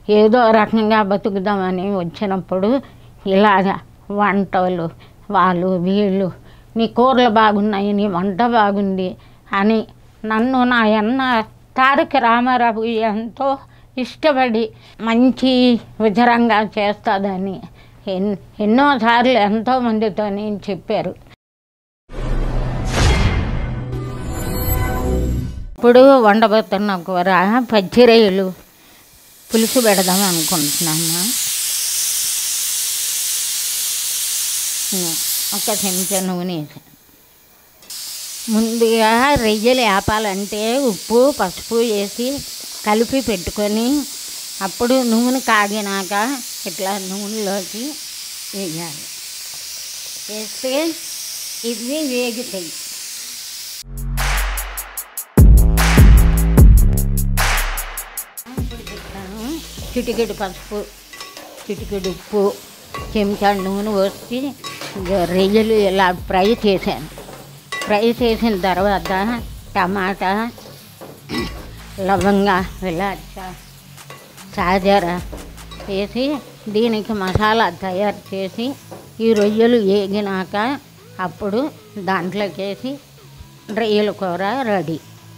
ఏదో రకంగా బతుకుదామని వచ్చినప్పుడు ఇలాగ వంటలు వాళ్ళు వీళ్ళు నీ కూరలు బాగున్నాయి నీ వంట బాగుంది అని నన్ను నా అన్న తారక రామారావు ఎంతో ఇష్టపడి మంచి విధంగా చేస్తుందని ఎన్ ఎన్నోసార్లు ఎంతోమందితో నేను చెప్పారు ఇప్పుడు వండబోతున్న కూర పచ్చిరొయ్యలు పులుసు పెడదాం అనుకుంటున్నాను ఒక చెంచా నూనె వేసాను ముందుగా రొయ్యలు వేపాలంటే ఉప్పు పసుపు వేసి కలిపి పెట్టుకొని అప్పుడు నూనె కాగినాక ఇట్లా నూనెలోకి వేయాలి వేస్తే ఇవి వేగుతాయి ఇప్పుడు చెప్తాను చిటికెడు పసుపు చిటికెడు ఉప్పు చెంచా నూనె పోసి ఇక రొయ్యలు ఇలా ఫ్రై చేశాను ఫ్రై చేసిన తర్వాత టమాటా లవంగా విలాచ సాజర వేసి దీనికి మసాలా తయారు చేసి ఈ రొయ్యలు వేగినాక అప్పుడు దాంట్లోకి వేసి రొయ్యల కూర రెడీ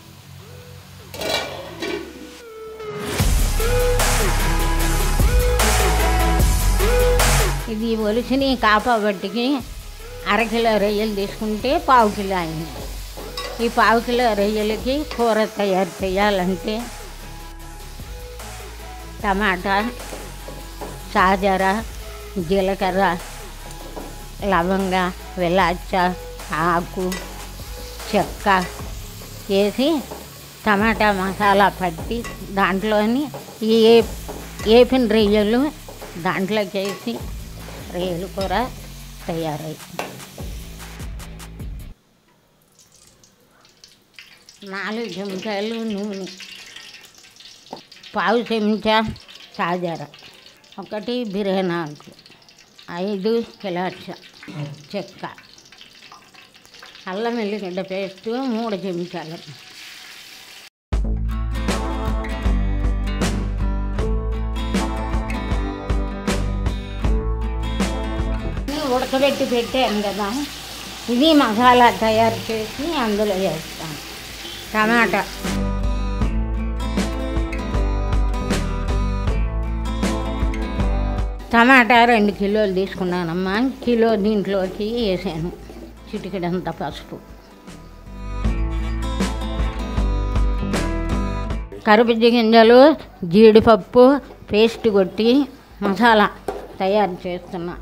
ఇది ఒలిసిని కాపాబట్టికి అరకిలో రొయ్యలు తీసుకుంటే పావు కిలో అయింది ఈ పావు కిలో రొయ్యలకి కూర తయారు చేయాలంటే టమాటా సాజర జీలకర్ర లవంగ వెలాచ ఆకు చెక్క వేసి టమాటా మసాలా పట్టి దాంట్లోని ఈ ఏ- వేపిన రొయ్యలు దాంట్లోకి వేసి రొయ్యలు కూర తయారై నాలుగు చెంచాలు నూనె పావు చెంచా సాజర ఒకటి బిర్యానీ ఆకు ఐదు ఇలాచ చెక్క అల్లం వెల్లిగడ్డ పేస్ట్ మూడు చెంచాలు ఉడకబెట్టి పెట్టాను కదా ఇది మసాలా తయారు చేసి అందులో వేస్తాను టమాటా టమాటా రెండు కిలోలు తీసుకున్నానమ్మా కిలో దీంట్లోకి వేసాను చిటికెడంత పసుపు కరుబుజ్జి గింజలు జీడిపప్పు పేస్ట్ కొట్టి మసాలా తయారు చేస్తున్నా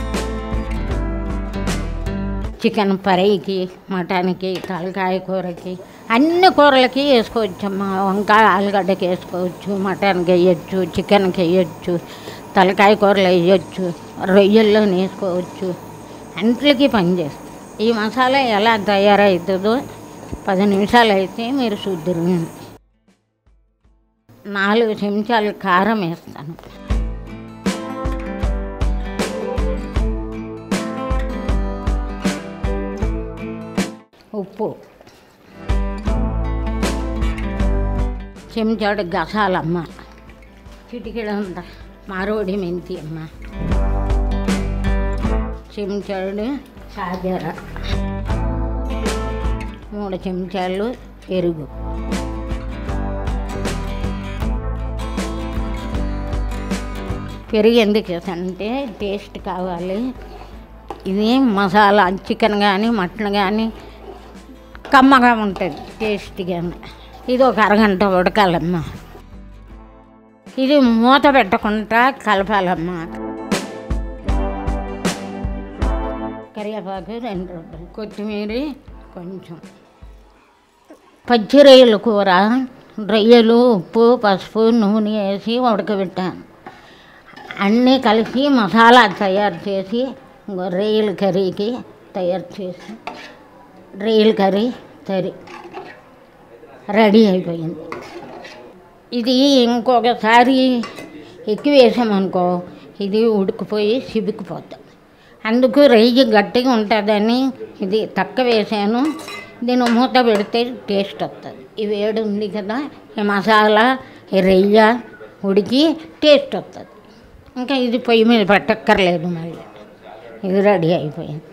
చికెన్ ఫ్రైకి మటన్కి తలకాయ కూరకి అన్ని కూరలకి వేసుకోవచ్చమ్మా వంకాయ ఆలుగడ్డకి వేసుకోవచ్చు మటన్కి వేయచ్చు చికెన్కి వేయచ్చు తలకాయ కూరలు వేయచ్చు రొయ్యల్లో వేసుకోవచ్చు అంట్లకి పనిచేస్తుంది ఈ మసాలా ఎలా తయారవుతుందో పది నిమిషాలు అయితే మీరు చూద్దరు నాలుగు చెంచాలు కారం వేస్తాను ఉప్పు చెంచాడు గసాలమ్మ చిటికెడంత మారోడి మెంతి అమ్మ చెంచాడు సాజర మూడు చెంచాలు పెరుగు పెరుగు ఎందుకు వేసానంటే టేస్ట్ కావాలి ఇది మసాలా చికెన్ కానీ మటన్ కానీ కమ్మగా ఉంటుంది టేస్ట్గా ఇది ఒక అరగంట ఉడకాలమ్మా ఇది మూత పెట్టకుండా కలపాలమ్మా కరివేపాకు రెండు రూపాయలు కొత్తిమీర కొంచెం పచ్చి రొయ్యల కూర రొయ్యలు ఉప్పు పసుపు నూనె వేసి ఉడకబెట్టాను అన్నీ కలిసి మసాలా తయారు చేసి ఇంకో రొయ్యల కర్రీకి తయారు చేసి రొయ్యల కర్రీ తరి రెడీ అయిపోయింది ఇది ఇంకొకసారి ఎక్కువ వేసామనుకో ఇది ఉడికిపోయి సిబికిపోతుంది అందుకు రొయ్య గట్టిగా ఉంటుందని ఇది తక్కువ వేసాను దీన్ని మూత పెడితే టేస్ట్ వస్తుంది ఈ వేడి ఉంది కదా ఈ మసాలా ఈ రొయ్య ఉడికి టేస్ట్ వస్తుంది ఇంకా ఇది పొయ్యి మీద పెట్టక్కర్లేదు మళ్ళీ ఇది రెడీ అయిపోయింది